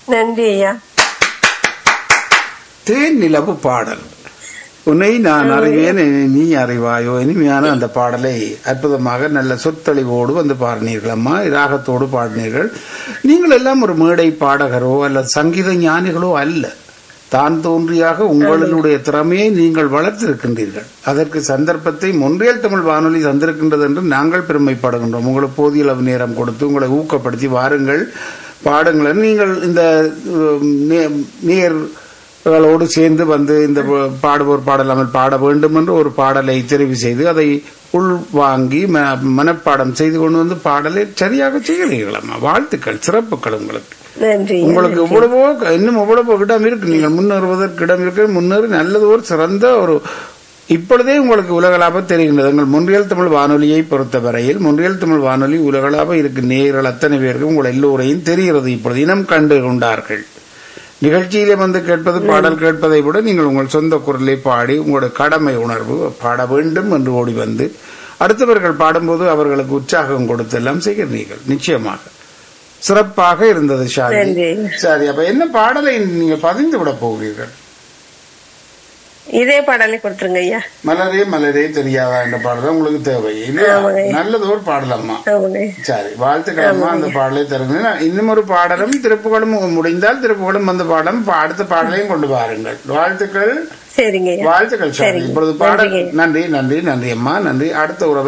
நன்றி ஐயா தேன் நிலவு பாடல் உன்னை நான் அறிவேன் என்னை நீ அறிவாயோ இனிமையான அந்த பாடலை அற்புதமாக நல்ல சொத்தளிவோடு வந்து பாடினீர்கள் அம்மா ராகத்தோடு பாடினீர்கள் நீங்கள் எல்லாம் ஒரு மேடை பாடகரோ அல்லது சங்கீத ஞானிகளோ அல்ல தான் தோன்றியாக உங்களுடைய திறமையை நீங்கள் வளர்த்திருக்கின்றீர்கள் அதற்கு சந்தர்ப்பத்தை மொன்றியல் தமிழ் வானொலி தந்திருக்கின்றது என்று நாங்கள் பெருமைப்படுகின்றோம் உங்களுக்கு போதிய அளவு நேரம் கொடுத்து உங்களை ஊக்கப்படுத்தி வாருங்கள் பாடுங்கள் நீங்கள் இந்த உம், நே- நேர் களோடு சேர்ந்து வந்து இந்த ப- பாடுவோர் பாடலாமல் பாட வேண்டும் என்று ஒரு பாடலை தெரிவு செய்து அதை உள் வாங்கி ம- மனப்பாடம் செய்து கொண்டு வந்து பாடலை சரியாக செய்கிறீர்களம்மா வாழ்த்துக்கள் சிறப்புகள் உங்களுக்கு நன்றி ஐயா. உங்களுக்கு எவ்வளவோ இன்னும் எவ்வளவோ இடம் இருக்கு நீங்கள் முன்னேறுவதற்கு இடம் இருக்கு முன்னேறி நல்லது ஒரு சிறந்த ஒரு இப்பொழுதே உங்களுக்கு உலகளாக தெரிகின்றது எங்கள் முன்றியல் தமிழ் வானொலியை பொறுத்தவரையில் முன்றியல் தமிழ் வானொலி உலகளாக இருக்கு நேர்கள் அத்தனை பேருக்கும் உங்கள் எல்லோரையும் தெரிகிறது இப்பொழுது இனம் கண்டு கொண்டார்கள் நிகழ்ச்சியிலே வந்து கேட்பது பாடல் கேட்பதை விட நீங்கள் உங்கள் சொந்த குரலை பாடி உங்களுடைய கடமை உணர்வு பாட வேண்டும் என்று ஓடி வந்து அடுத்தவர்கள் பாடும்போது அவர்களுக்கு உற்சாகம் கொடுத்து எல்லாம் செய்கிறீர்கள் நிச்சயமாக சிறப்பாக இருந்தது ஷாதி நன்றி. சரி அப்ப என்ன பாடலை நீங்க பதிந்து விட போகிறீர்கள் இதே பாடலை கொடுத்துருங்க ஐயா மலரே மலரே தெரியாதா என்ற பாடல் உங்களுக்கு தேவை இல்லையா ஆமாங்க. நல்லது ஒரு பாடலம்மா ஆமாங்க சரி வாழ்த்துக்களம்மா அந்த பாடலை தருங்க நான் இன்னும் ஒரு பாடலும் திருப்புகளும் முடிந்தால் திருப்புகளும் அந்த பாடம் பா- அடுத்த பாடலையும் கொண்டு வாருங்கள் வாழ்த்துக்கள் சரிங்க ஐயா வாழ்த்துக்கள் சார் சரிங்க. இப்பொழுது பாடல் நன்றிங்க. நன்றி நன்றி நன்றி அம்மா நன்றி அடுத்த உறவை